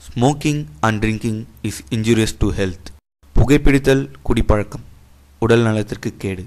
Smoking and drinking is injurious to health புகைப்பிடித்தல் குடிப்பழக்கம் உடல் நலத்திற்கு கேடு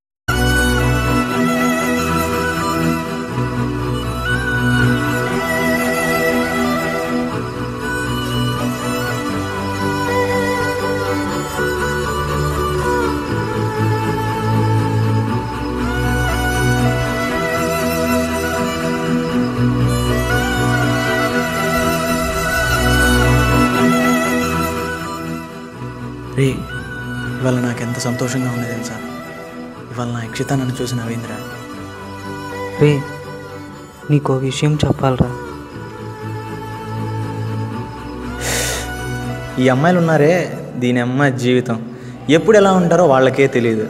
రే ఇవాళ నాకు ఎంత సంతోషంగా ఉంది తెలుసా ఇవాళ నా యక్షిత నన్ను చూసి నవ్విందిరా రే నీకో విషయం చెప్పాలరా ఈ అమ్మాయిలు ఉన్నారే దీని అమ్మాయి జీవితం ఎప్పుడు ఎలా ఉంటారో వాళ్ళకే తెలియదు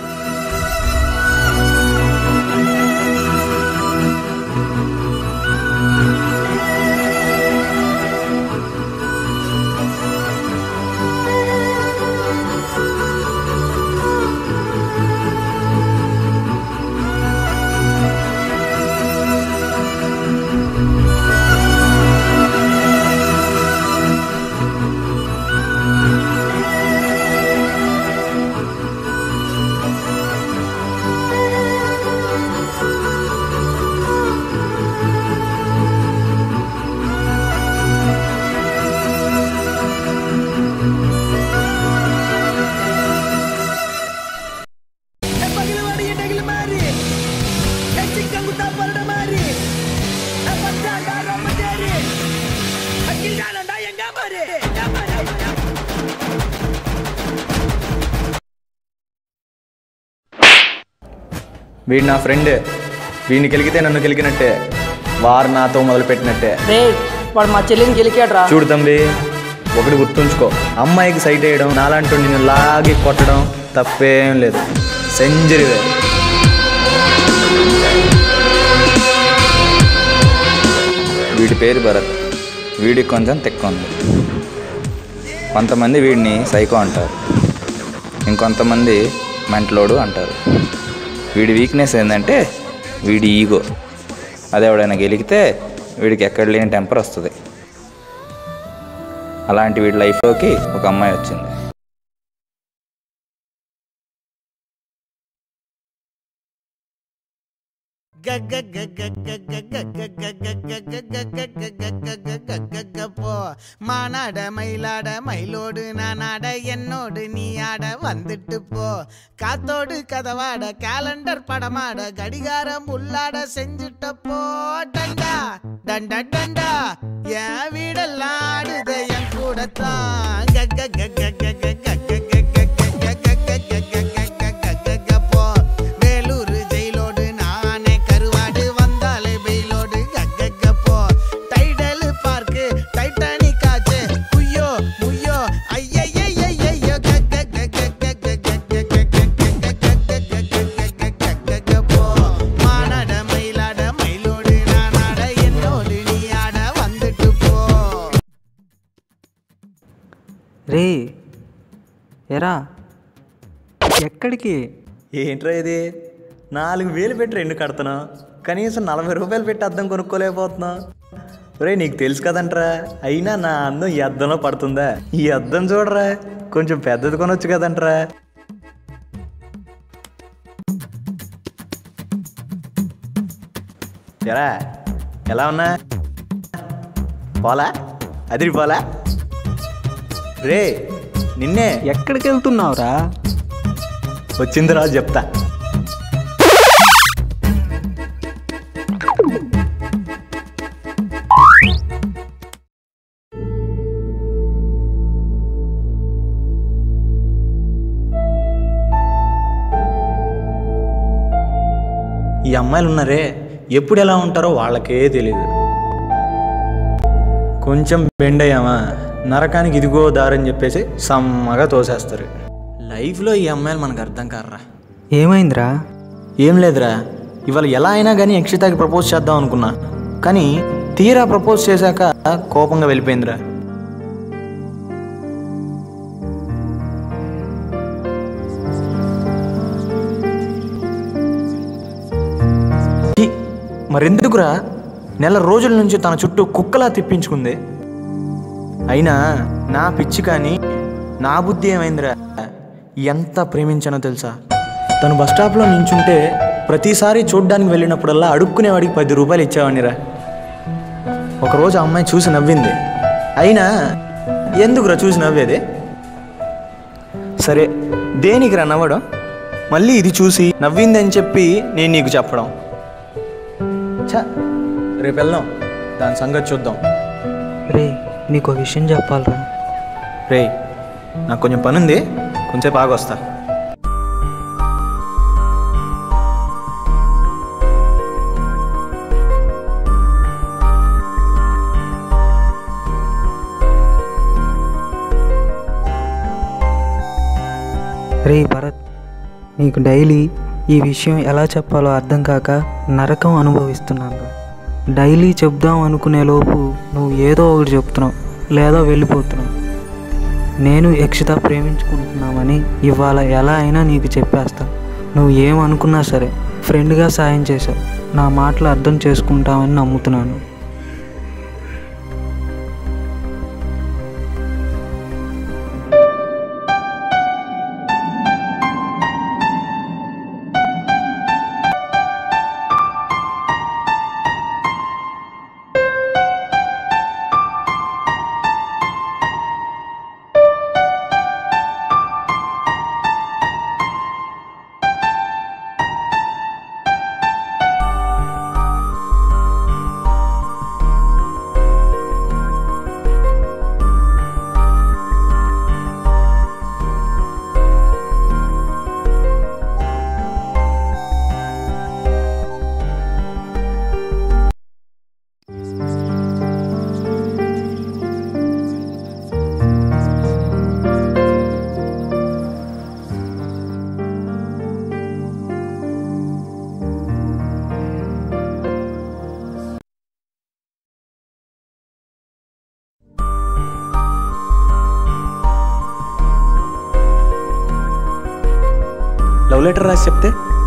వీడు నా ఫ్రెండ్ వీడిని గెలిగితే నన్ను గెలికినట్టే వారు నాతో మొదలుపెట్టినట్టే రే వాడు మా చెల్లిని గెలికాడ్రా చూడు తమ్మి ఒకటి గుర్తుంచుకో అమ్మాయికి సైట్ వేయడం నాలాంటి నిన్ను లాగి కొట్టడం తప్పేం లేదు సెంచరీ వీడి పేరు భరత్ వీడికి కొంచెం తెక్క ఉంది కొంతమంది వీడిని సైకో అంటారు ఇంకొంతమంది మెంటలోడు అంటారు వీడి వీక్నెస్ ఏంటంటే వీడి ఈగో అది ఎవడైనా గెలిగితే వీడికి ఎక్కడ లేని టెంపర్ వస్తుంది అలాంటి వీడి లైఫ్లోకి ఒక అమ్మాయి వచ్చింది போ மானாட மயிலாட மயிலோடு நானாட என்னோடு நீ ஆட வந்துட்டு போ காத்தோடு கதவாட கேலண்டர் படமாட கடிகாரம் உள்ளாட செஞ்சுட்ட போ டண்டா டண்டா டண்டா என் வீடெல்லாம் ஆடுத என் கூடத்தான் கக்க கக்க கக்க கக்க போ வேலூர் ஜெயிலோடு நானே கருவாடு வந்தாலே பெயிலோடு கக்க போ டைடல் பார்க்கு டைட்டானிக் ஆச்சு குய்யோ முய்யோ ஐயையையையோ போ மானாட மயிலாட மயிலோடு நானாட என்னோடு நீ ஆட வந்துட்டு போ రే ఎరా ఎక్కడికి ఏంట్రా ఇది నాలుగు వేలు పెట్టి రెండు కడుతున్నావు కనీసం నలభై రూపాయలు పెట్టి అద్దం కొనుక్కోలేకపోతున్నావు ఒరే నీకు తెలుసు కదంట్రా అయినా నా అందం ఈ అద్దంలో పడుతుందా ఈ అద్దం చూడరా కొంచెం పెద్దది కొనొచ్చు కదంట్రా ఎరా ఎలా ఉన్నా పోలా అదిరి పోలా రే నిన్నే ఎక్కడికి వెళ్తున్నావురా వచ్చింది రాజు చెప్తా ఈ అమ్మాయిలు ఉన్నారే ఎప్పుడు ఎలా ఉంటారో వాళ్ళకే తెలియదు కొంచెం బెండ్ అయ్యామా నరకానికి ఇదిగో దారని చెప్పేసి సమ్మగా తోసేస్తారు లైఫ్లో ఈ అమ్మాయిలు మనకు అర్థం కారా ఏమైందిరా ఏం లేదురా ఇవాళ ఎలా అయినా కానీ యక్షితకి ప్రపోజ్ చేద్దాం అనుకున్నా కానీ తీరా ప్రపోజ్ చేశాక కోపంగా వెళ్ళిపోయిందిరా ఛీ, మరెందుకురా నెల రోజుల నుంచి తన చుట్టూ కుక్కలా తిప్పించుకుంది అయినా నా పిచ్చి కానీ నా బుద్ధి ఏమైందిరా ఎంత ప్రేమించానో తెలుసా తను బస్ స్టాప్లో నించుంటే ప్రతిసారి చూడ్డానికి వెళ్ళినప్పుడల్లా అడుక్కునేవాడికి పది రూపాయలు ఇచ్చేవాడినిరా ఒకరోజు ఆ అమ్మాయి చూసి నవ్వింది అయినా ఎందుకురా చూసి నవ్వేది సరే దేనికిరా నవ్వడం మళ్ళీ ఇది చూసి నవ్విందని చెప్పి నేను నీకు చెప్పడం ఛ రేపు వెళ్దాం దాని సంగతి చూద్దాం రే నీకు ఒక విషయం చెప్పాలరా రే నాకు కొంచెం పని ఉంది కొంచెంసేపు ఆగొస్తా రే భరత్ నీకు డైలీ ఈ విషయం ఎలా చెప్పాలో అర్థం కాక నరకం అనుభవిస్తున్నాను రా. డైలీ చెప్దాం అనుకునే లోపు నువ్వు ఏదో ఒకటి చెప్తున్నావు లేదా వెళ్ళిపోతున్నావు నేను యక్షిత ప్రేమించుకుంటున్నామని ఇవాళ ఎలా అయినా నీకు చెప్పేస్తా నువ్వు ఏమనుకున్నా సరే ఫ్రెండ్గా సాయం చేశావు నా మాటలు అర్థం చేసుకుంటావని నమ్ముతున్నాను లవ్ లెటర్ రాసి చెప్తే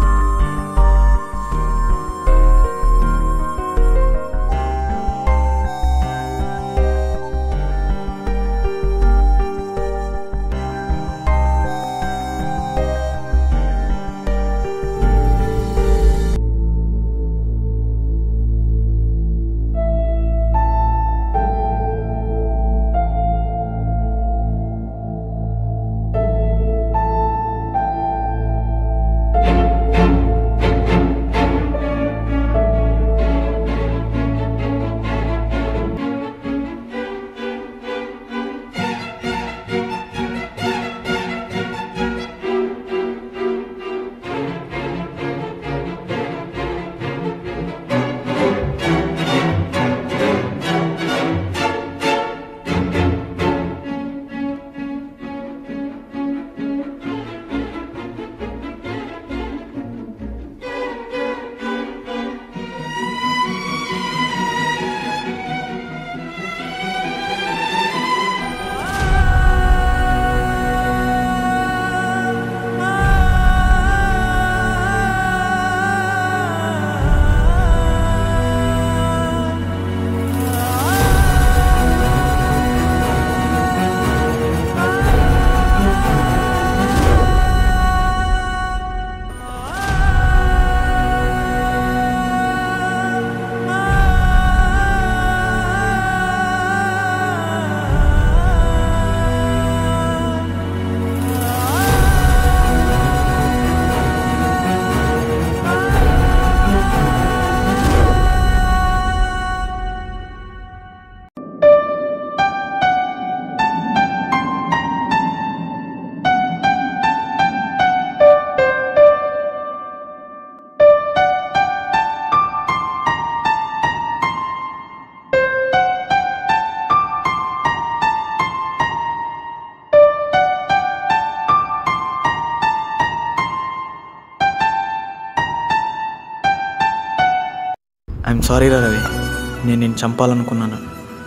ఐఎమ్ సారీ రా రవి నేను నేను చంపాలనుకున్నాను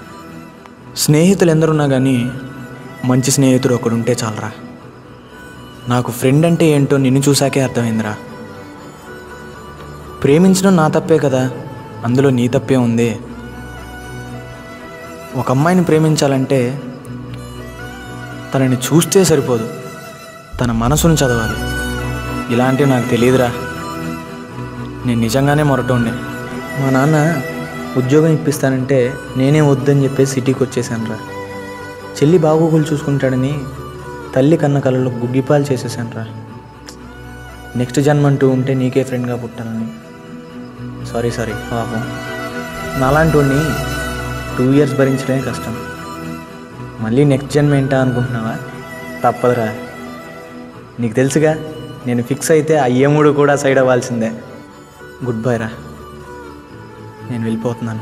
స్నేహితులు ఎందరున్నా కానీ మంచి స్నేహితుడు ఒకడుంటే చాలరా నాకు ఫ్రెండ్ అంటే ఏంటో నిన్ను చూశాకే అర్థమైందిరా ప్రేమించడం నా తప్పే కదా అందులో నీ తప్పే ఉంది ఒక అమ్మాయిని ప్రేమించాలంటే తనని చూస్తే సరిపోదు తన మనసును చదవాలి ఇలాంటివి నాకు తెలియదురా నేను నిజంగానే మొరటోండే మా నాన్న ఉద్యోగం ఇప్పిస్తానంటే నేనే వద్దని చెప్పేసి సిటీకి వచ్చేసాను రా చెల్లి బాగోగులు చూసుకుంటాడని తల్లి కన్న కళ్ళలో గుగ్గిపాలు చేసేసాను రా నెక్స్ట్ జన్మ అంటూ ఉంటే నీకే ఫ్రెండ్గా పుట్టాలని సారీ సారీ పాపం నాలాంటి వాడిని టూ ఇయర్స్ భరించడమే కష్టం మళ్ళీ నెక్స్ట్ జన్మ ఏంటా అనుకుంటున్నావా తప్పదురా నీకు తెలుసుగా నేను ఫిక్స్ అయితే ఆ ఏముడు కూడా సైడ్ అవ్వాల్సిందే గుడ్ బై రా నేను వెళ్ళిపోతున్నాను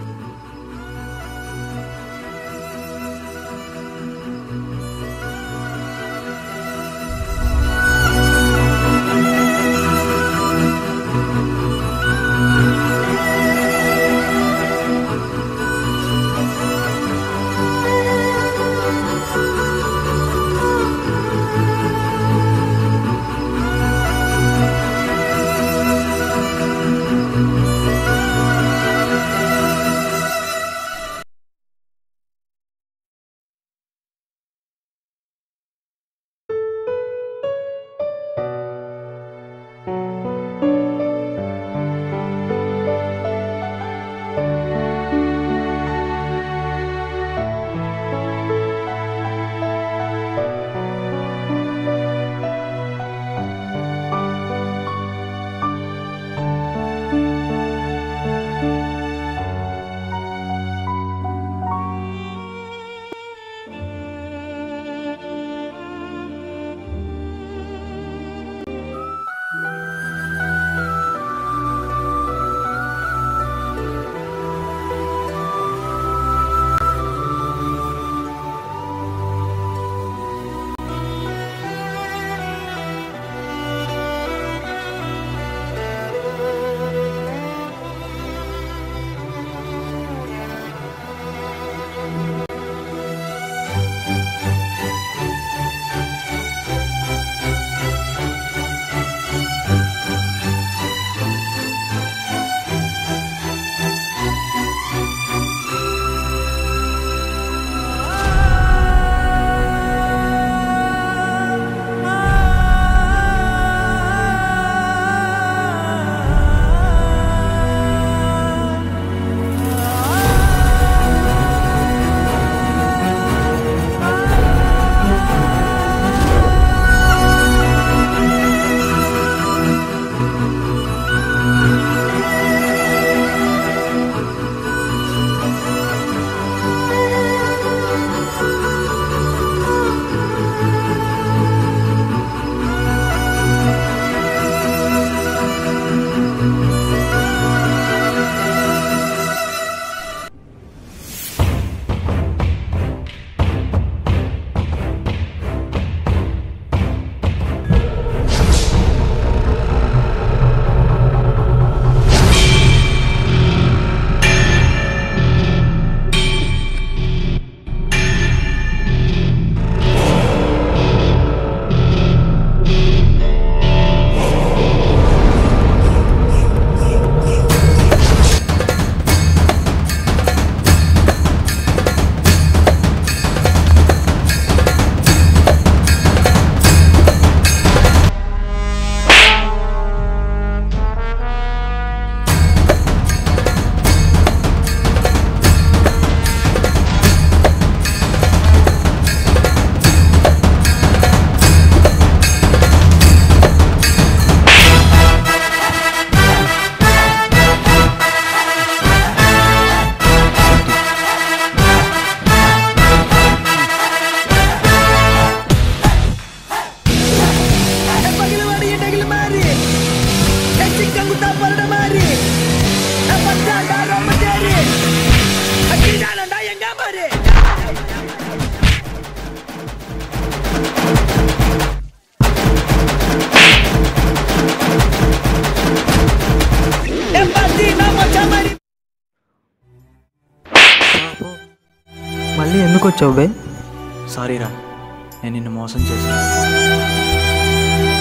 మళ్ళీ ఎందుకు వచ్చావు బే సారీరా నేను నిన్ను మోసం చేశాను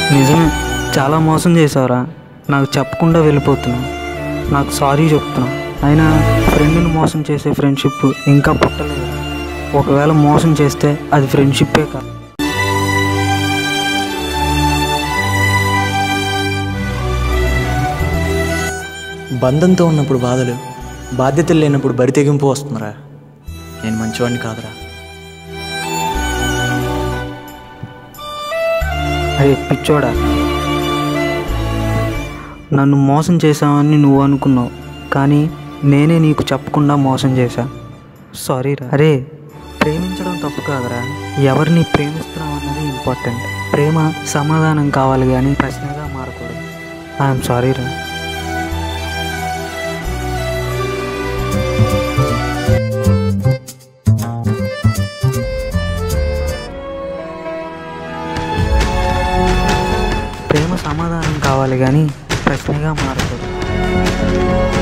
నిజమే చాలా మోసం చేసావురా నాకు చెప్పకుండా వెళ్ళిపోతున్నావు నాకు సారీ చెప్తున్నావు అయినా ఫ్రెండ్ని మోసం చేసే ఫ్రెండ్షిప్ ఇంకా పుట్టలేదు ఒకవేళ మోసం చేస్తే అది ఫ్రెండ్షిప్పే కాదు బంధంతో ఉన్నప్పుడు బాధలు బాధ్యతలు లేనప్పుడు బరి తెగింపు వస్తుందిరా నేను మంచివాడిని కాదురా అరే పిచ్చోడా నన్ను మోసం చేశావని నువ్వు అనుకున్నావు కానీ నేనే నీకు చెప్పకుండా మోసం చేశా సారీ రా అరే ప్రేమించడం తప్పు కాదురా ఎవరిని ప్రేమిస్తున్నావు అన్నది ఇంపార్టెంట్ ప్రేమ సమాధానం కావాలి కానీ ప్రశ్నగా మారకూడదు ఐఎమ్ సారీ రా ప్రేమ సమాధానం కావాలి కానీ ప్రశ్నగా మారకూడదు